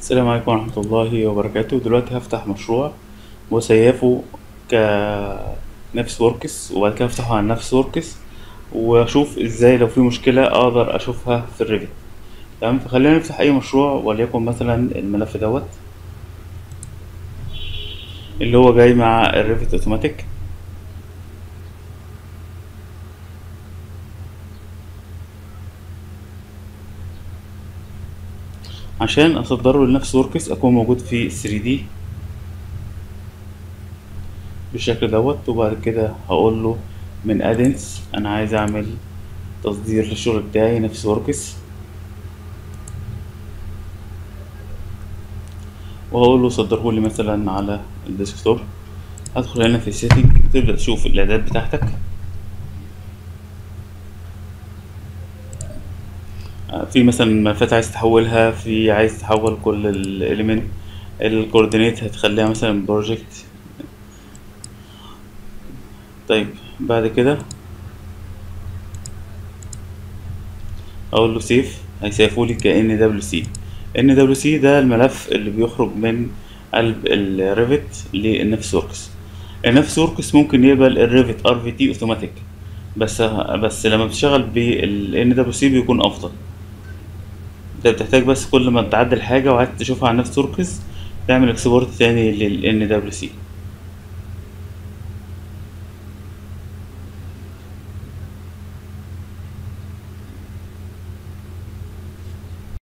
السلام عليكم ورحمة الله وبركاته دلوقتي هفتح مشروع وسيفه كنفس وركس وبعد كده افتحه على نفس وركس واشوف ازاي لو في مشكلة اقدر اشوفها في الريفت تمام فخلينا نفتح اي مشروع وليكن مثلا الملف دوت اللي هو جاي مع الريفت اوتوماتيك عشان اصدره لنفس وركس اكون موجود في 3D بالشكل دوت وبعد كده هقول له من ادنس انا عايز اعمل تصدير للشغل بتاعي نفس وركس وهقول له صدره لي مثلا على الديسكتوب هدخل هنا في السيتنج تبدأ تشوف الاعداد بتاعتك في مثلا ملفات عايز تحولها في عايز تحول كل الاليمنت الكوردينيت هتخليها مثلا بروجكت طيب بعد كده اقول له سيف هيسيفه لي ك ان دبليو سي ان دبليو سي ده الملف اللي بيخرج من قلب الريفت للنفس وركس النفس وركس ممكن يقبل الريفت ار في تي اوتوماتيك بس بس لما بتشتغل بالان دبليو سي بيكون افضل انت بتحتاج بس كل ما تعدل حاجه وعايز تشوفها على نفس وركس تعمل اكسبورت تاني لل ان دبليو سي